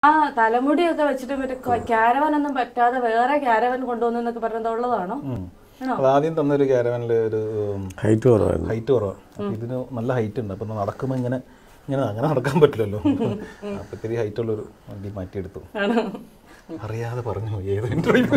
ആ തലമുടിയൊക്കെ വെച്ചിട്ട് മറ്റേ ക്യാരവൻ ഒന്നും പറ്റാതെ വേറെ ക്യാരവൻ കൊണ്ടുവന്നൊക്കെ പറഞ്ഞത് ഉള്ളതാണോ ആണോ അത് ആദ്യം തന്നൊരു ക്യാരവനിൽ ഒരു ഹൈറ്റ് കുറവായിരുന്നു ഹൈറ്റ് കുറവാണ് അപ്പൊ ഇതിന് നല്ല ഹൈറ്റ് ഉണ്ട് അപ്പൊ നടക്കുമ്പോൾ ഇങ്ങനെ ഇങ്ങനെ അങ്ങനെ നടക്കാൻ പറ്റില്ലല്ലോ അപ്പൊ ഇത്തിരി ഹൈറ്റ് ഉള്ളൊരു വണ്ടി മാറ്റിയെടുത്തു ആണോ അറിയാതെ പറഞ്ഞു പോയി ഏത് ഇന്റർവ്യൂ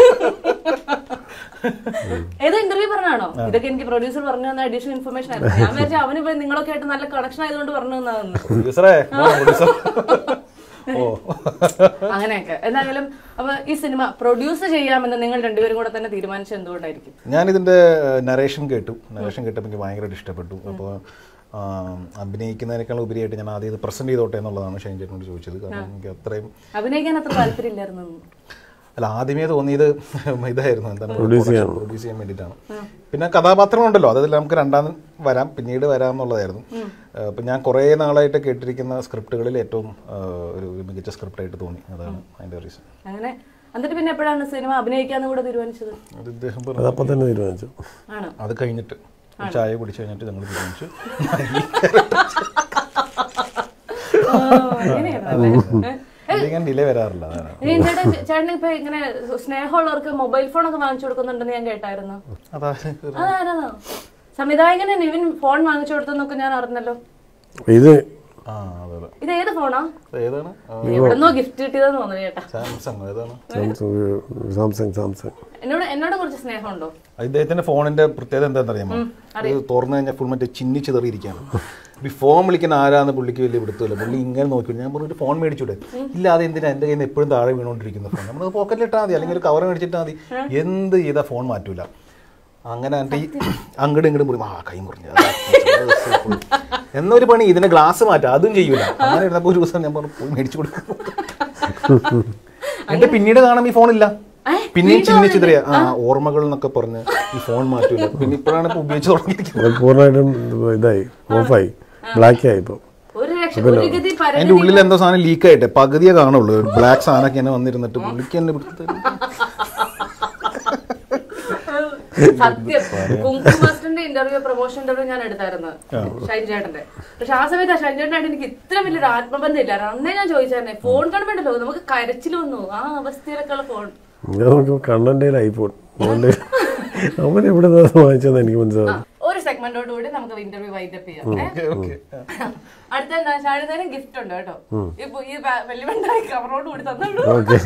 ഏതോ ഇന്റർവ്യൂ പറഞ്ഞാണോ ഇതൊക്കെ എനിക്ക് പ്രൊഡ്യൂസർ പറഞ്ഞു തന്ന അഡീഷണൽ ഇൻഫർമേഷൻ ആയിരുന്നു ഞാൻ വിചാരിച്ചു അവന് പോയി നിങ്ങളൊക്കെ ആയിട്ട് നല്ല കണക്ഷൻ ആയതുകൊണ്ട് പറഞ്ഞു തന്നതെന്ന് പ്രൊഡ്യൂസറേ പ്രൊഡ്യൂസർ ഓ അങ്ങനെയൊക്കെ എന്തായാലും അപ്പൊ ഈ സിനിമ പ്രൊഡ്യൂസ് ചെയ്യാമെന്ന് നിങ്ങൾ രണ്ടുപേരും കൂടെ തന്നെ തീരുമാനിച്ചത് എന്തുകൊണ്ടായിരിക്കും ഞാനിതിന്റെ നരേഷൻ കേട്ടു നരേഷൻ കേട്ടപ്പോൾ എനിക്ക് ഭയങ്കരമായിട്ട് ഇഷ്ടപ്പെട്ടു അപ്പോൾ അഭിനയിക്കുന്നതിനേക്കാൾ ഉപരിയായിട്ട് ഞാൻ ആദ്യം ഇത് പ്രസന്റ് ചെയ്തോട്ടെ എന്നുള്ളതാണ് ഷൈൻ ചേട്ടനോട് ചോദിച്ചത് കാരണം എനിക്ക് അത്രയും അഭിനയിക്കാൻ അത്ര താല്പര്യമില്ലായിരുന്നു അല്ല ആദ്യമേ തോന്നിയത് ഇതായിരുന്നു എന്താണ് പ്രൊഡ്യൂസ് ചെയ്യാൻ വേണ്ടിയിട്ടാണ് പിന്നെ കഥാപാത്രങ്ങളുണ്ടല്ലോ അതായത് നമുക്ക് രണ്ടാം വരാം പിന്നീട് വരാം എന്നുള്ളതായിരുന്നു അപ്പം ഞാൻ കുറേ നാളായിട്ട് കേട്ടിരിക്കുന്ന സ്ക്രിപ്റ്റുകളിൽ ഏറ്റവും ആ, ഒരു ഒരു മികച്ച സ്ക്രിപ്റ്റായിട്ട് തോന്നി അതാണ് അതിൻ്റെ റീസൺ അങ്ങനെ എന്നിട്ട് പിന്നെ എപ്പോഴാണ് സിനിമ അഭിനയിക്കാന്ന് കൂടെ തീരുമാനിച്ചത് അത് ഇദ്ദേഹം പറഞ്ഞു അതപ്പം തന്നെ തീരുമാനിച്ചു ആണോ അത് കഴിഞ്ഞിട്ട് ഒരു ചായ കുടിച്ച് കഴിഞ്ഞിട്ട് ഞങ്ങൾ തീരുമാനിച്ചു ഓ, അങ്ങനെയാണല്ലേ? ഏ? അധികം ഡിലേ വരാറില്ല അതാണ് ഇനി ചേട്ടൻ ചേട്ടൻ ഇപ്പൊ ഇങ്ങനെ സ്നേഹമുള്ളവർക്ക് മൊബൈൽ ഫോൺ ഒക്കെ വാങ്ങിച്ചു കൊടുക്കുന്നുണ്ടെന്ന് ഞാൻ കേട്ടായിരുന്നു അതാ അതാരാണോ സംവിധായകന് നിവിൻ ഫോൺ വാങ്ങിച്ചു കൊടുത്തെന്നൊക്കെ ഞാൻ അറിഞ്ഞല്ലോ ഇത് ആ അതെ ഇത് ഏത് ഫോണാ ഏതാണ് എവിടെന്നോ ഗിഫ്റ്റ് കിട്ടിയതെന്ന് തോന്നുന്നു ചേട്ടാ സാംസങ് ഏതാണ് സാംസങ് സാംസങ് സാംസങ് എന്നോട് എന്നോട് കുറച്ച് സ്നേഹമുണ്ടോ ഇദ്ദേഹത്തിന്റെ ഫോണിന്റെ പ്രത്യേകത എന്താണെന്ന് അറിയാമോ ഇത് തുറന്നു കഴിഞ്ഞാൽ ഫുൾ മറ്റേ ചിന്നി ചിതറിയിരിക്കുകയാണ് ഈ ഫോൺ വിളിക്കുന്ന ആരാന്ന് പുള്ളിക്ക് വലിയ പിടുത്തമില്ല പുള്ളി ഇങ്ങനെ നോക്കി ഞാൻ പറഞ്ഞു ഒരു ഫോൺ മേടിച്ചൂടെ ഇല്ല അത് എന്തിനാ എന്റെ കയ്യിൽ നിന്ന് എപ്പോഴും താഴെ വീണോണ്ടിരിക്കുന്ന ഫോൺ നമ്മൾ പോക്കറ്റിൽ ഇട്ടാൽ മതി അല്ലെങ്കിൽ ഒരു കവർ മേടിച്ചിട്ടാൽ മതി എന്ത് ചെയ്താൽ ഫോൺ മാറ്റൂല അങ്ങനെ എന്നിട്ട് ഈ അങ്ങോട്ടും ഇങ്ങോട്ടും മുറി ആ കൈ മുറിഞ്ഞു അതാ, എന്നൊരു പണി ഇതിന്റെ ഗ്ലാസ് മാറ്റാം അതും ചെയ്യൂല അങ്ങനെ ഇരുന്നപ്പോൾ ഒരു ദിവസം ഞാൻ പറഞ്ഞു പോയി മേടിച്ചു കൊടുക്കും എന്നിട്ട് പിന്നീട് കാണാം ഈ ഫോണില്ല പിന്നെയും ചിന്നി ചിതറിയ ആ ഓർമ്മകൾ എന്നൊക്കെ പറഞ്ഞ് ഈ ഫോൺ മാറ്റൂല പിന്നെ ഇപ്പോഴാണ് ഇപ്പൊ ഉപയോഗിച്ച് തുടങ്ങിയിരിക്കുന്നത് അത് പൂർണ്ണമായിട്ടും ഇതായി ഓഫായി ബ്ലാക്ക് ആയി ഇപ്പോൾ ഒരു രക്ഷ ഒരു ഗതി പര അതിന്റെ ഉള്ളിൽ എന്തോ സാധനം ലീക്ക് ആയിട്ട് പകുതിയെ കാണുള്ളൂ ഒരു ബ്ലാക്ക് സാധനമൊക്കെ ഇങ്ങനെ വന്നിരുന്നിട്ട് പുള്ളിക്ക് തന്നെ പിടുത്തം സത്യം കുങ്കു മാസ്റ്ററിന്റെ ഇന്റർവ്യൂ പ്രൊമോഷൻ ഇന്റർവ്യൂ ഞാൻ എടുത്തായിരുന്നു ഷൈൻ ചേട്ടന്റെ പക്ഷെ ആ സമയത്ത് ആ ഷൈൻ ചേട്ടനായിട്ട് എനിക്ക് ഇത്ര വലിയൊരു ആത്മബന്ധം ഇല്ലായിരുന്നു അന്നേ ഞാൻ ചോദിച്ചായിരുന്നേ ഫോൺ കാണുമ്പോണ്ടല്ലോ നമുക്ക് കരച്ചിൽ വന്നു ആ അവസ്ഥയിലൊക്കെ ഉള്ള ഫോൺ ഞാൻ നോക്കുമ്പോൾ കണ്ണൻ്റെ ഐഫോൺ അവൻ്റെ അവൻ എവിടെ നിന്ന് വാങ്ങിച്ചതെന്ന് എനിക്ക് മനസ്സിലാവും ഒരു സെഗ്മെന്റോട് കൂടി നമുക്ക് ഇന്റർവ്യൂ വൈൻഡപ്പ് ചെയ്യാം ഏ? ഓക്കെ അടുത്ത എന്താ ഷാനിതേനും ഗിഫ്റ്റ് ഉണ്ട് കേട്ടോ ഇപ്പൊ ഈ ബ- വെല്ലുവണ്ടായി കവറോട് കൂടി തന്നോളൂ ഓക്കെ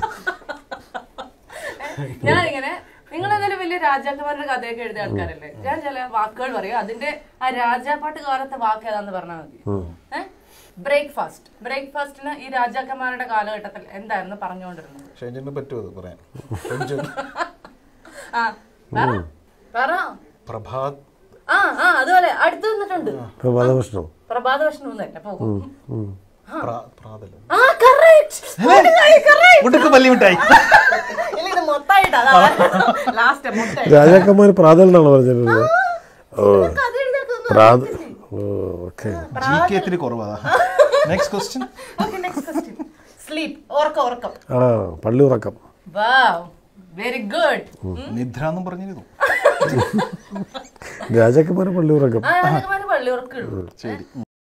ഞാനിങ്ങനെ നിങ്ങൾ എന്തായാലും വലിയ രാജാക്കന്മാരുടെ കഥയൊക്കെ എഴുതിയ ആൾക്കാരല്ലേ ഞാൻ ചില വാക്കുകൾ പറയും അതിന്റെ ആ രാജാപ്പാട്ട് കാലത്തെ വാക്ക് ഏതാന്ന് പറഞ്ഞാൽ മതി ഏഹ് ബ്രേക്ക്ഫാസ്റ്റ് ബ്രേക്ക്ഫാസ്റ്റിന് ഈ രാജാക്കന്മാരുടെ കാലഘട്ടത്തിൽ എന്തായിരുന്നു പറഞ്ഞുകൊണ്ടിരുന്നത് ഷൈൻജിന് പറ്റുമോ അത് പറയാൻ ഷൈൻജൻ ആ പറ പറ പ്രഭാത് ആ ആ അതുപോലെ അടുത്ത് വന്നിട്ടുണ്ട് പ്രഭാതഭക്ഷണം പ്രഭാത ഭക്ഷണം ഒന്നല്ല പോകും പ്രാ- പ്രാതലം ആ കറക്റ്റ് മുട്ടക്ക് പല്ലി മിഠായി ഇല്ല ഇത് മൊത്തമായിട്ട് അതാ ലാസ്റ്റ് മുട്ട രാജാക്കന്മാർ പ്രാതലിനാണോ പറഞ്ഞിട്ടുള്ളത് ഓ കഥ എഴുതാക്കൊന്നും പ്രാത ഓ ഓക്കെ ജി കെ ഇത്തിരി കുറവാ next question okay next question sleep ഉറക്കം ഉറക്കം ആ പള്ളി ഉറക്കം വാവ് വെരി ഗുഡ് നിദ്ര എന്നും പറഞ്ഞിരുന്നു രാജാക്കന്മാരെ പള്ളി ഉറക്കം ആ രാജകുമാരൻ പള്ളി ഉറക്കുള്ളൂ ശരി